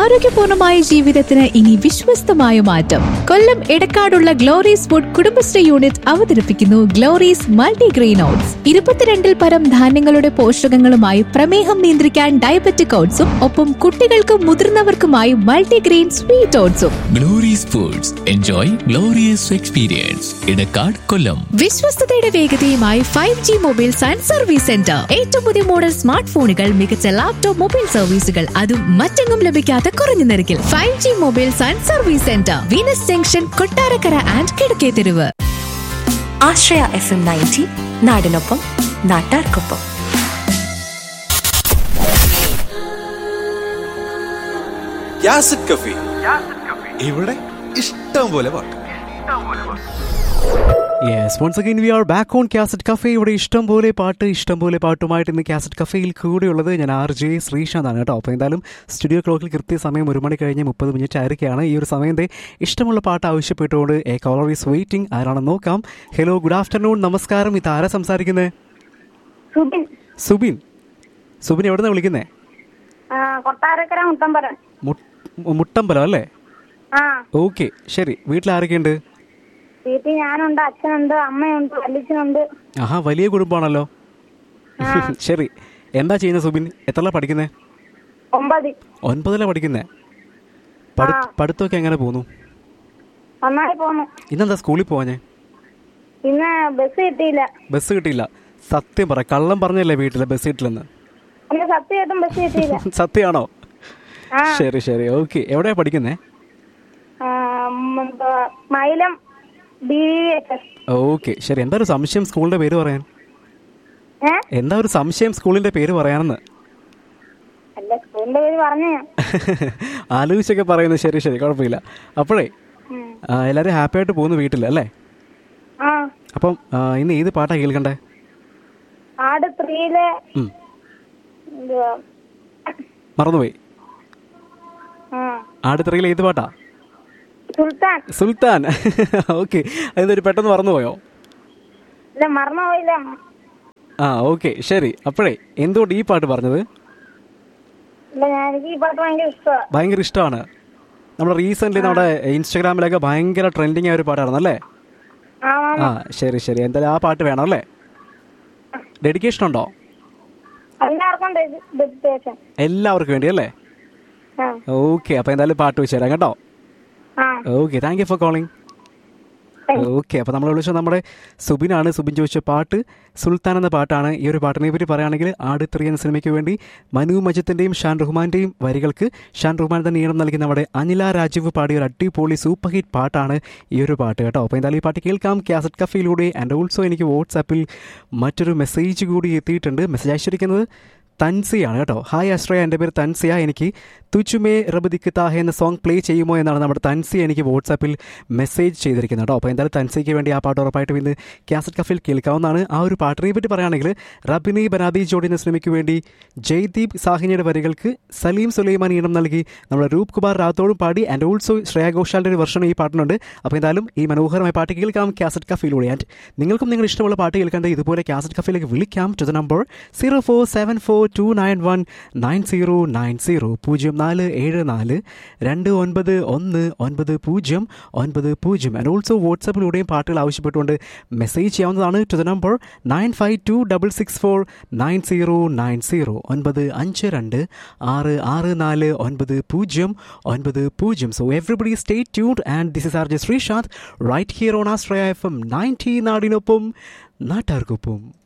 ആരോഗ്യപൂർണമായ ജീവിതത്തിന് ഇനി വിശ്വസ്തമായ മാറ്റം കൊല്ലം എടക്കാടുള്ള ഗ്ലോറീസ് ഫുഡ് കുടുംബശ്രീ യൂണിറ്റ് അവതരിപ്പിക്കുന്നു ഗ്ലോറീസ് മൾട്ടിഗ്രെയിൻ ഓട്സ് ഇരുപത്തിരണ്ടിൽ പരം ധാന്യങ്ങളുടെ പോഷകങ്ങളുമായി പ്രമേഹം നിയന്ത്രിക്കാൻ ഡയബറ്റിക് ഓട്സും ഒപ്പം കുട്ടികൾക്കും മുതിർന്നവർക്കുമായി മൾട്ടിഗ്രെയിൻ സ്വീറ്റ് ഓട്സും glorious foods enjoy glorious experience Edakkad Kollam വിശ്വസ്തയുടെ വേഗതയുമായി five G mobiles and service centre ഏറ്റവും പുതിയ മോഡൽ സ്മാർട്ട് ഫോണുകൾ മികച്ച ലാപ്ടോപ്പ് മൊബൈൽ സർവീസുകൾ അതും മറ്റെങ്ങും ലഭിക്കാത്ത കുറഞ്ഞ നിരക്കിൽ five G mobiles and service centre Venus junction Kottarakkara and കിഴക്കേ തെരുവ് ആശ്രയ എഫ് എം നയൻറ്റി നാടിനൊപ്പം നാട്ടാർക്കൊപ്പം യാസിഡ് കഫി ഇവിടെ ഇഷ്ടം പോലെ പാട്ട് yes once again we are back on cassette cafe ഇവിടെ ഇഷ്ടം പോലെ പാട്ട് ഇഷ്ടം പോലെ പാട്ടുമായിട്ട് ഇന്ന് കാസറ്റ് കഫേയിൽ കൂടെയുള്ളത് ഞാൻ ആർ ജെ ശ്രീശാന്താണ് കേട്ടോ അപ്പോൾ എന്തായാലും സ്റ്റുഡിയോ ക്ലോക്കിൽ കൃത്യസമയം ഒരു മണി കഴിഞ്ഞ് മുപ്പത് മിനിറ്റ് ആയിരിക്കുകയാണ് ഈ ഒരു സമയത്തെ ഇഷ്ടമുള്ള പാട്ട് ആവശ്യപ്പെട്ടുകൊണ്ട് എ കോളർ ഈസ് വെയിറ്റിംഗ് ആരാണെന്ന് നോക്കാം ഹലോ ഗുഡ് ആഫ്റ്റർനൂൺ നമസ്കാരം ഇത് ആരാ സംസാരിക്കുന്നത് സുബിൻ സുബിൻ സുബിൻ എവിടെ നിന്നാണ് വിളിക്കുന്നത് ആ, കൊട്ടാരക്കര മുത്തമ്പലം മുട്ടമ്പലം അല്ലേ ആ ഓക്കെ ശരി വീട്ടിൽ ആരൊക്കെയുണ്ട് വീട്ടിൽ ഞാനുണ്ട് അച്ഛനുണ്ട് അമ്മയുണ്ട് വല്ലിച്ചനുണ്ട് ആഹാ വലിയ കുടുംബമാണല്ലോ ശരി എന്താ ചെയ്യുന്നത് സുബിൻ എത്ര പഠിക്കുന്നത് ഒമ്പത് ഒൻപതിലാണ് പഠിക്കുന്നത് ആ. പഠിത്തമൊക്കെ എങ്ങനെ പോകുന്നു നന്നായി പോന്നു ഇന്നെന്താ സ്കൂളിൽ പോവാഞ്ഞേ ഇന്ന് ബസ് കിട്ടിയില്ല ബസ് കിട്ടിയില്ല സത്യം പറ കള്ളം പറഞ്ഞല്ലേ വീട്ടിലെ ബസ് കിട്ടില്ലെന്ന് ഇന്ന് സത്യമായിട്ടും ബസ് കിട്ടിയില്ല സത്യമാണോ ആ ശരി ശരി ഓക്കെ എവിടെയാ പഠിക്കുന്നേ ആ, ഉം, എന്തുവാ, Mylam B H S okay ശരി എന്താ ഒരു സംശയം സ്കൂളിന്റെ പേര് പറയാൻ ഏ എന്താ ഒരു സംശയം സ്കൂളിന്റെ പേര് പറയാനെന്ന് അല്ല സ്കൂളിന്റെ പേര് പറഞ്ഞു ഞാൻ ആലോചിച്ചൊക്കെ പറയുന്നത് ശരി ശരി കുഴപ്പമില്ല അപ്പോഴേ ഉം. ആ, എല്ലാവരും ഹാപ്പി ആയിട്ട് പോകുന്നു വീട്ടിൽ അല്ലേ ആ അപ്പം ആ, ഇന്ന് ഏത് പാട്ടാ കേൾക്കണ്ടേ ആട് ത്രീയിലെ ഉം, എന്തുവാ മറന്നുപോയി ആ ആടുത്തറയിൽ ഏത് പാട്ടാ സുൽത്താൻ സുൽത്താൻ ഓക്കെ അതൊരു പെട്ടെന്ന് മറന്നുപോയോ ഇല്ല മറന്നുപോയില്ല ആ ഓക്കെ ശരി അപ്പോഴേ എന്തുകൊണ്ട് ഈ പാട്ട് പറഞ്ഞത് ഇല്ല ഞാൻ എനിക്ക് ഈ പാട്ട് ഭയങ്കര ഇഷ്ടമാണ് ഭയങ്കര ഇഷ്ടമാണ് നമ്മുടെ റീസെന്റ് നമ്മുടെ ഇൻസ്റ്റാഗ്രാമിലൊക്കെ ഭയങ്കര ട്രെൻഡിങ് ആയ ഒരു പാട്ടായിരുന്നു അല്ലേ ആ ആ ശരി ശരി എന്തായാലും ആ പാട്ട് വേണം അല്ലേ ഡെഡിക്കേഷൻ ഉണ്ടോ എല്ലാവർക്കും ഡെഡിക്കേഷൻ എല്ലാവർക്കും വേണ്ടി അല്ലേ ആ ഓക്കെ അപ്പോൾ എന്തായാലും പാട്ട് വെച്ച് തരാം കേട്ടോ ആ okay thank you for calling okay അപ്പോൾ നമ്മൾ വിളിച്ചത് നമ്മുടെ സുബിനാണ് സുബിൻ ചോദിച്ച പാട്ട് സുൽത്താൻ എന്ന പാട്ടാണ് ഈ ഒരു പാട്ടിനെ പറ്റി പറയുകയാണെങ്കിൽ ആടുത്രി എന്ന സിനിമയ്ക്ക് വേണ്ടി മനു മജിത്തിൻ്റെയും ഷാൻ റഹ്മാൻ്റെയും വരികൾക്ക് ഷാൻ റഹ്മാൻ തന്നെ ഈണം നൽകി നമ്മുടെ അനില രാജീവ് പാടിയ ഒരു അടിപൊളി സൂപ്പർ ഹിറ്റ് പാട്ടാണ് ഈ ഒരു പാട്ട് കേട്ടോ അപ്പോൾ എന്തായാലും ഈ പാട്ട് കേൾക്കാം കാസറ്റ് കഫയിലൂടെ ആൻഡ് ഓൾസോ എനിക്ക് വാട്സാപ്പിൽ മറ്റൊരു മെസ്സേജ് കൂടി എത്തിയിട്ടുണ്ട് മെസ്സേജ് അയച്ചിരിക്കുന്നത് തൻസിയാണ് കേട്ടോ ഹായ് അശ്രയ എൻ്റെ പേര് തൻസിയ എനിക്ക് തുച്ചുമേ റബദിക്ക് താഹ എന്ന സോങ് പ്ലേ ചെയ്യുമോ എന്നാണ് നമ്മുടെ തൻസി എനിക്ക് വാട്സാപ്പിൽ മെസ്സേജ് ചെയ്തിരിക്കുന്നത് കേട്ടോ അപ്പോൾ എന്തായാലും തൻസിക്ക് വേണ്ടി ആ പാട്ട് ഉറപ്പായിട്ടും ഇന്ന് കാസറ്റ് കഫിൽ കേൾക്കാവുന്നതാണ് ആ ഒരു പാട്ടിനെ പറ്റി പറയുകയാണെങ്കിൽ റബിനി ബനാദി ജോഡി എന്ന സിനിമയ്ക്ക് വേണ്ടി ജയ്ദീപ് സാഹിനിയുടെ വരികൾക്ക് സലീം സുലൈമാൻ ഈണം നൽകി നമ്മുടെ രൂപ് കുമാർ റാത്തോടും പാടി ആൻഡ് ഓൾസോ ശ്രേയ ഘോഷാലിൻ്റെ ഒരു വെർഷൻ ഈ പാട്ടിനുണ്ട് അപ്പോൾ എന്തായാലും ഈ മനോഹരമായ പാട്ട് കേൾക്കാം കാസറ്റ് കഫയിലൂടെ ആൻഡ് നിങ്ങൾക്കും നിങ്ങൾ ഇഷ്ടമുള്ള പാട്ട് കേൾക്കേണ്ട ഇതുപോലെ കാസറ്റ് കഫയിലേക്ക് വിളിക്കാം to the number zero four seven four two nine one nine zero nine zero പൂജ്യം നാല് ഏഴ് നാല് രണ്ട് ഒൻപത് ഒന്ന് ഒൻപത് പൂജ്യം ഒൻപത് പൂജ്യം ആൻഡ് ഓൾസോ വാട്സപ്പിലൂടെയും പാട്ടുകൾ ആവശ്യപ്പെട്ടുകൊണ്ട് മെസ്സേജ് ചെയ്യാവുന്നതാണ് to the number nine five two double six four nine zero nine zero ഒൻപത് അഞ്ച് രണ്ട് ആറ് ആറ് നാല് ഒൻപത് പൂജ്യം ഒൻപത് പൂജ്യം സോ എവറിബഡി സ്റ്റേ ട്യൂഡ് and this is R J Sreesanth right here on ആസ്ട്രയ എഫ് എം നയൻറ്റി നാടിനൊപ്പം നാട്ടാർക്കൊപ്പം